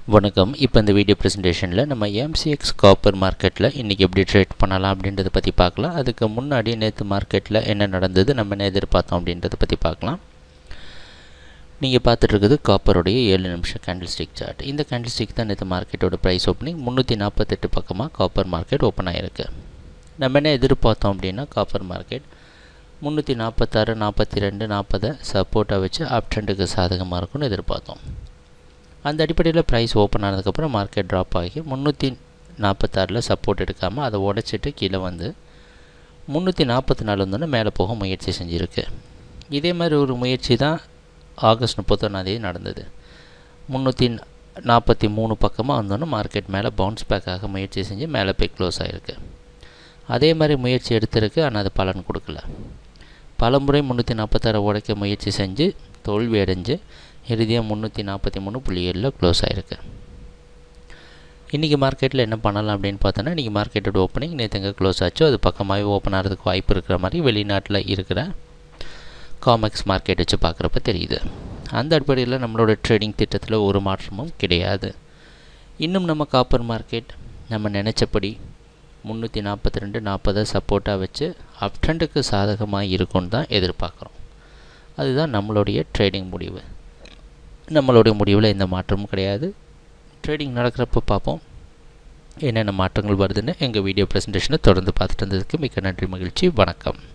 வணக்கம் இப்போ இந்த வீடியோ ப்ரெசன்டேஷனில் நம்ம எம்சிஎக்ஸ் காப்பர் மார்க்கெட்டில் இன்றைக்கி எப்படி ட்ரேட் பண்ணலாம் அப்படின்றத பற்றி பார்க்கலாம் அதுக்கு முன்னாடி நேற்று மார்க்கெட்டில் என்ன நடந்தது நம்ம என்ன எதிர்பார்த்தோம் அப்படின்றத பற்றி பார்க்கலாம் நீங்கள் பார்த்துட்ருக்குது காப்பருடைய ஏழு நிமிஷம் கேண்டில் ஸ்டிக் சார்ட் இந்த கேண்டில் ஸ்டிக் தான் நேற்று மார்க்கெட்டோட ப்ரைஸ் ஓப்பனிங் முந்நூற்றி நாற்பத்தெட்டு பக்கமாக காப்பர் மார்க்கெட் ஓப்பன் ஆகிருக்கு நம்ம என்ன எதிர்பார்த்தோம் அப்படின்னா காப்பர் மார்க்கெட் முந்நூற்றி நாற்பத்தாறு நாற்பத்தி ரெண்டு நாற்பதை சப்போர்ட்டாக வச்சு அப் ட்ரெண்டுக்கு சாதகமாக இருக்கும்னு எதிர்பார்த்தோம் அந்த அடிப்படையில் ப்ரைஸ் ஓப்பன் ஆனதுக்கப்புறம் மார்க்கெட் ட்ராப் ஆகி முந்நூற்றி நாற்பத்தாறில் சப்போர்ட் எடுக்காமல் அதை உடச்சிட்டு கீழே வந்து முந்நூற்றி நாற்பத்தி நாலு வந்தோன்னே மேலே போக முயற்சி செஞ்சுருக்கு இதே மாதிரி ஒரு முயற்சி தான் ஆகஸ்ட் முப்பத்தொன்னாந்தேதி நடந்தது முந்நூற்றி நாற்பத்தி மூணு பக்கமாக வந்தோன்னே மார்க்கெட் மேலே பவுன்ஸ் பேக் ஆக முயற்சி செஞ்சு மேலே போய் க்ளோஸ் ஆகிருக்கு அதே மாதிரி முயற்சி எடுத்திருக்கு ஆனால் அது பலன் கொடுக்கல பல முறை முந்நூற்றி நாற்பத்தாறு உடைக்க முயற்சி செஞ்சு தோல்வி அடைஞ்சு இறுதியாக முந்நூற்றி நாற்பத்தி மூணு புள்ளி ஏழில் க்ளோஸ் ஆகிருக்கு இன்றைக்கி மார்க்கெட்டில் என்ன பண்ணலாம் அப்படின்னு பார்த்தோன்னா இன்றைக்கி மார்க்கெட்டோட ஓப்பனிங் நேற்று எங்கே க்ளோஸ் ஆச்சோ அது பக்கமாகவே ஓப்பன் ஆகிறதுக்கு வாய்ப்பு இருக்கிற மாதிரி வெளிநாட்டில் இருக்கிற காமெக்ஸ் மார்க்கெட் வச்சு பார்க்குறப்ப தெரியுது அந்த அடிப்படையில் நம்மளோட ட்ரேடிங் திட்டத்தில் ஒரு மாற்றமும் கிடையாது இன்னும் நம்ம காப்பர் மார்க்கெட் நம்ம நினச்சபடி முந்நூற்றி நாற்பத்தி ரெண்டு நாற்பதை சப்போர்ட்டாக வச்சு அப் ட்ரெண்டுக்கு சாதகமாக இருக்கும்னு தான் எதிர்பார்க்குறோம் அதுதான் நம்மளுடைய ட்ரேடிங் முடிவு நம்மளுடைய முடிவில் எந்த மாற்றமும் கிடையாது ட்ரேடிங் நடக்கிறப்ப பார்ப்போம் என்னென்ன மாற்றங்கள் வருதுன்னு எங்கள் வீடியோ ப்ரெசன்டேஷனை தொடர்ந்து பார்த்துட்டு வந்ததுக்கு மிக்க நன்றி மகிழ்ச்சி வணக்கம்